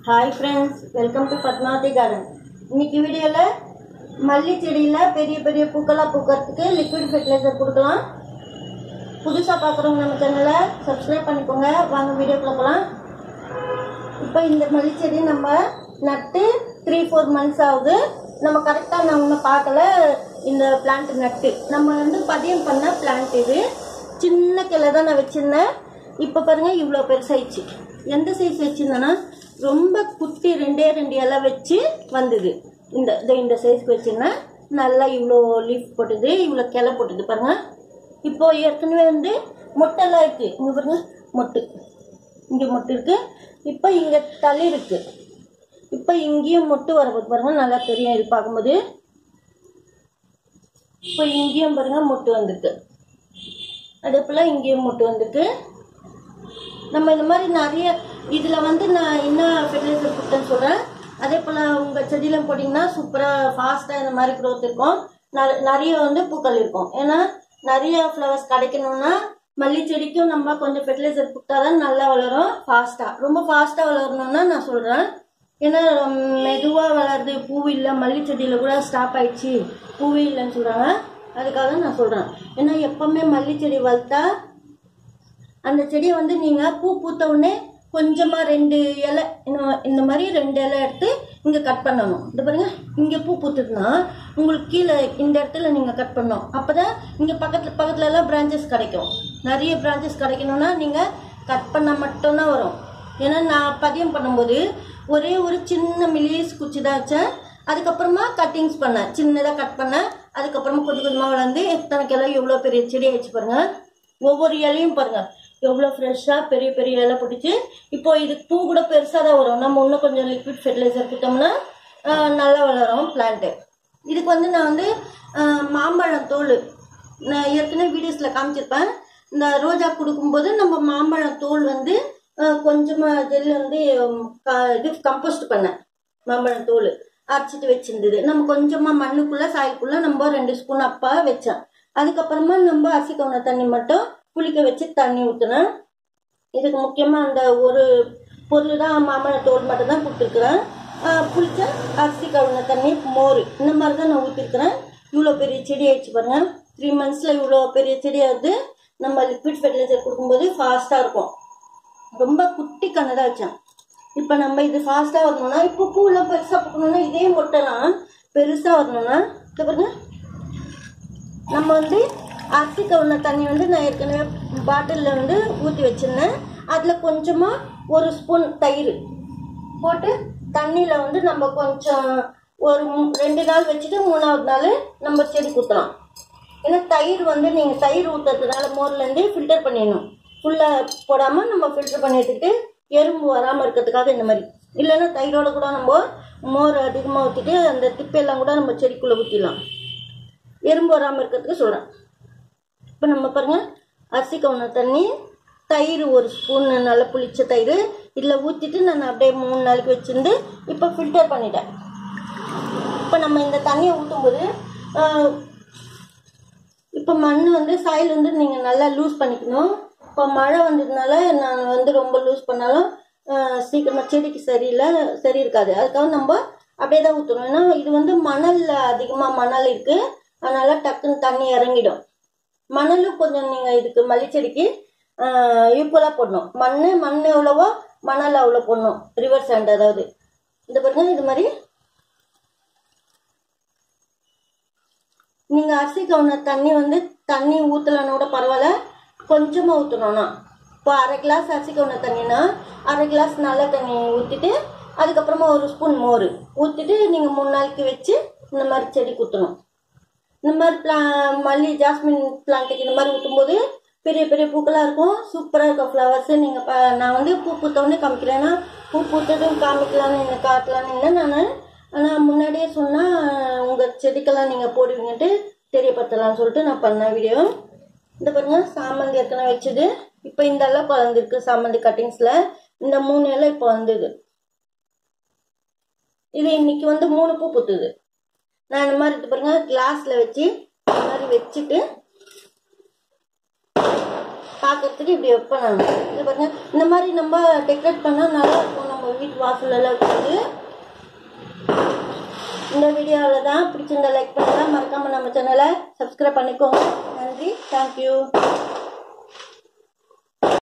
hi friends welcome to Padmavathi garden இன்னைக்கு வீடியோவில் மல்லி செடியில் பெரிய பெரிய பூக்களாக பூக்கிறதுக்கு லிக்விட் ஃபெர்டிலைசர் கொடுக்கலாம் புதுசாக பார்க்குறவங்க நம்ம சேனலை சப்ஸ்கிரைப் பண்ணிக்கோங்க வாங்க வீடியோக்குள்ள போகலாம் இப்போ இந்த மல்லி செடி நம்ம நட்டு த்ரீ ஃபோர் மந்த்ஸ் ஆகுது நம்ம கரெக்டாக நான் இன்னும் பார்க்கல இந்த பிளான்ட் நட்டு நம்ம வந்து பதியம் பண்ண பிளான்ட் இது சின்ன கிளை தான் நான் வச்சுருந்தேன் இப்போ பாருங்க இவ்வளோ பெருசாயிடுச்சு எந்த சைஸ் வச்சுருந்தேன்னா ரொம்ப குட்டி ரெண்டே ரெண்டு இலை வச்சு வந்தது இந்த இதோ இந்த சைஸ்க்கு வச்சுருந்தேன் நல்லா இவ்வளோ லீஃப் போட்டுது இவ்வளோ கிளை போட்டுது பாருங்க இப்போ ஏற்கனவே வந்து மொட்டெல்லாம் இருக்குது இங்கே பாருங்க மொட்டு இங்கே மொட்டு இருக்கு இப்போ இங்கே தள்ளி இருக்கு இப்போ இங்கேயும் மொட்டு வரப்போது பாருங்க நல்லா தெரியும் இது பார்க்கும்போது இப்போ இங்கேயும் பாருங்க மொட்டு வந்திருக்கு அதே போல் இங்கேயும் மொட்டு வந்திருக்கு நம்ம இந்த மாதிரி நிறைய இதில் வந்து நான் என்ன ஃபெர்டிலைசர் கொடுத்தேன்னு சொல்கிறேன் அதே போல் உங்கள் செடியில் போட்டிங்கன்னா சூப்பராக ஃபாஸ்ட்டாக இந்த மாதிரி க்ரோத் இருக்கும் நெ- நிறைய வந்து பூக்கள் இருக்கும் ஏன்னா நிறைய ஃப்ளவர்ஸ் கிடைக்கணும்னா மல்லி செடிக்கும் நம்ம கொஞ்சம் ஃபெர்டிலைசர் கொடுத்தா தான் நல்லா வளரும் ஃபாஸ்ட்டாக ரொம்ப ஃபாஸ்ட்டாக வளரணும்னா நான் சொல்கிறேன் ஏன்னா மெதுவாக வளருது பூ இல்லை மல்லி செடியில் கூட ஸ்டாப் ஆயிடுச்சு பூவே இல்லைன்னு சொல்கிறாங்க அதுக்காக நான் சொல்கிறேன் ஏன்னா எப்பவுமே மல்லி செடி வளர்த்தா அந்த செடியை வந்து நீங்கள் பூ பூத்த உடனே கொஞ்சமாக ரெண்டு இலை இந்த- இந்த மாதிரி ரெண்டு இலை எடுத்து இங்கே கட் பண்ணணும் இது பாருங்க இங்கே பூ பூத்துதுன்னா உங்களுக்கு கீழே இந்த இடத்துல நீங்கள் கட் பண்ணணும் அப்போ தான் இங்கே பக்கத்தில் பக்கத்துல எல்லாம் பிரான்ச்சஸ் கிடைக்கும் நிறைய பிரான்ச்சஸ் கிடைக்கணும்னா நீங்கள் கட் பண்ணால் மட்டும்தான் வரும் ஏன்னா நான் பதியம் பண்ணும்போது ஒரே ஒரு சின்ன மிலியஸ் குச்சி தான் வச்சேன் அதுக்கப்புறமா கட்டிங்ஸ் பண்ணேன் சின்னதாக கட் பண்ணேன் அதுக்கப்புறமா கொஞ்சம் கொஞ்சமாக வளர்ந்து எத்தனை கிலோ எவ்வளோ பெரிய செடி ஆயிடுச்சு பாருங்க ஒவ்வொரு இலையும் பாருங்க எவ்வளோ ஃப்ரெஷ்ஷாக பெரிய பெரிய இலை பிடிச்சி இப்போ இது பூ கூட பெருசாக தான் வரும் நம்ம இன்னும் கொஞ்சம் லிக்விட் ஃபெர்டிலைசர் கொடுத்தோம்னா ஆஹ், நல்லா வளரும் பிளான்ட்டு இதுக்கு வந்து நான் வந்து ஆஹ், மாம்பழம் தோல் நான் ஏற்கனவே வீடியோஸில் காமிச்சிருப்பேன் இந்த ரோஜா கொடுக்கும்போது நம்ம மாம்பழம் தோல் வந்து ஆஹ், கொஞ்சமா ஜெல் வந்து உம், க- இது கம்போஸ்ட் பண்ணேன் மாம்பழம் தோல் அரைச்சிட்டு வச்சிருந்தது நம்ம கொஞ்சமா மண்ணுக்குள்ள சாய்க்குள்ள நம்ம ரெண்டு ஸ்பூன் அப்பா வச்சேன் அதுக்கப்புறமா நம்ம அரிசி கவுன தண்ணி மட்டும் புளிக்க வச்சு தண்ணி ஊற்றினேன் இதுக்கு முக்கியமா அந்த ஒரு பொருள் தான் மாம்பழ தோல் மட்டும் தான் கொடுத்துருக்குறேன் புளிச்ச அரிசி கவுன தண்ணி மோர் இந்த மாதிரி தான் நான் ஊற்றிருக்கிறேன் இவ்வளோ பெரிய செடி ஆயிடுச்சு பாருங்க த்ரீ மந்த்ஸில் இவ்வளோ பெரிய செடி ஆகுது நம்ம லிக்விட் ஃபெர்டிலைசர் கொடுக்கும்போது ஃபாஸ்ட்டாக இருக்கும் ரொம்ப குட்டி கண்ணு தான் வச்சேன் இப்போ நம்ம இது ஃபாஸ்ட்டாக வரணும்னா இப்போ பூலாம் பெருசாக பூக்கணும்னா இதே மொட்டைலாம் பெருசாக வரணும்னா இது பாருங்க நம்ம வந்து அரிசி கவுன தண்ணி வந்து நான் ஏற்கனவே பாட்டிலில் வந்து ஊற்றி வச்சிருந்தேன் அதில் கொஞ்சமாக ஒரு ஸ்பூன் தயிர் போட்டு தண்ணியில் வந்து நம்ம கொஞ்சம் ஒரு மூ- ரெண்டு நாள் வச்சுட்டு மூணாவது நாள் நம்ம செடி குத்தலாம் ஏன்னா தயிர் வந்து நீங்கள் தயிர் ஊற்றுறதுனால மோர்லேருந்து ஃபில்டர் பண்ணிடணும் ஃபுல்லாக போடாமல் நம்ம ஃபில்டர் பண்ணி எடுத்துக்கிட்டு எறும்பு வராமல் இருக்கிறதுக்காக இந்த மாதிரி இல்லைன்னா தயிரோட கூட நம்ம மோர் அதிகமாக ஊற்றிட்டு அந்த திப்பையெல்லாம் கூட நம்ம செடிக்குள்ளே ஊற்றிடலாம் எறும்பு வராமல் இருக்கிறதுக்கு சொல்கிறேன் இப்போ நம்ம பாருங்க அரிசி கவுன தண்ணி தயிர் ஒரு ஸ்பூன் நல்லா புளிச்ச தயிர் இதில் ஊற்றிட்டு நான் அப்படியே மூணு நாளைக்கு வச்சிருந்து இப்போ ஃபில்டர் பண்ணிட்டேன் இப்போ நம்ம இந்த தண்ணியை ஊற்றும்போது இப்போ மண் வந்து சாயில் வந்து நீங்கள் நல்லா லூஸ் பண்ணிக்கணும் இப்போ மழை வந்ததுனால நான் வந்து ரொம்ப லூஸ் பண்ணாலும் ஆஹ், சீக்கிரமா செடிக்கு சரியில்லை சரி இருக்காது அதுக்காக நம்ம அப்படியே தான் ஊற்றணும் ஏன்னா இது வந்து மணலில் அதிகமாக மணல் இருக்குது அதனால டக்குன்னு தண்ணி இறங்கிடும் மணலும் கொஞ்சம் நீங்கள் இதுக்கு மல்லி செடிக்கு ஈக்குவலாக போடணும் மண் மண் எவ்வளவோ மணல் அவ்வளோ போடணும் ரிவர் சாண்ட் அதாவது இந்த பாருங்க இது மாதிரி நீங்க அரிசி கவுன தண்ணி வந்து தண்ணி ஊத்தலன்னா கூட பரவாயில்ல கொஞ்சமா ஊத்தணும்னா இப்போ அரை கிளாஸ் அரிசி கவுன தண்ணினா அரை கிளாஸ் நல்ல தண்ணி ஊத்திட்டு அதுக்கப்புறமா ஒரு ஸ்பூன் மோர் ஊத்திட்டு நீங்க மூணு நாளைக்கு வச்சு இந்த மாதிரி செடி குத்தணும் இந்த மாதிரி பிளா மல்லி ஜாஸ்மின் பிளான்ட்டுக்கு இந்த மாதிரி ஊற்றும்போது பெரிய பெரிய பூக்களாக இருக்கும் சூப்பராக இருக்கும் ஃப்ளவர்ஸு நீங்கள் ப நான் வந்து பூ பூத்தவொடனே காமிக்கிறேன்னா பூ பூத்ததும் காமிக்கலான்னு என்ன காட்டலான்னு இல்லை நான் ஆனால் முன்னாடியே சொன்னால் உங்கள் செடிக்கெல்லாம் நீங்கள் போடுவீங்கன்ட்டு தெரியப்படுத்தலாம்னு சொல்லிட்டு நான் பண்ணேன் வீடியோ இந்த பாருங்க சாமந்தி ஏற்கனவே வச்சது இப்போ இந்த எல்லாம் வளர்ந்துருக்கு சாமந்தி கட்டிங்ஸில் இந்த மூணு எல்லாம் இப்போ வந்தது இது இன்னைக்கு வந்து மூணு பூ பூத்துது நான் இந்த மாதிரி இது பாருங்க கிளாஸ்ல வச்சு இந்த மாதிரி வச்சுட்டு பார்க்கறதுக்கு இப்படி வைப்பேன் நான் இது பாருங்க இந்த மாதிரி நம்ம டெக்கரேட் பண்ணால் நல்லா இருக்கும் நம்ம வீட்டு வாசலெல்லாம் இருக்கிறது இந்த வீடியோவில் தான் பிடிச்சிருந்த லைக் பண்ணுங்க மறக்காம நம்ம சேனலை சப்ஸ்கிரைப் பண்ணிக்கோங்க நன்றி தேங்க்யூ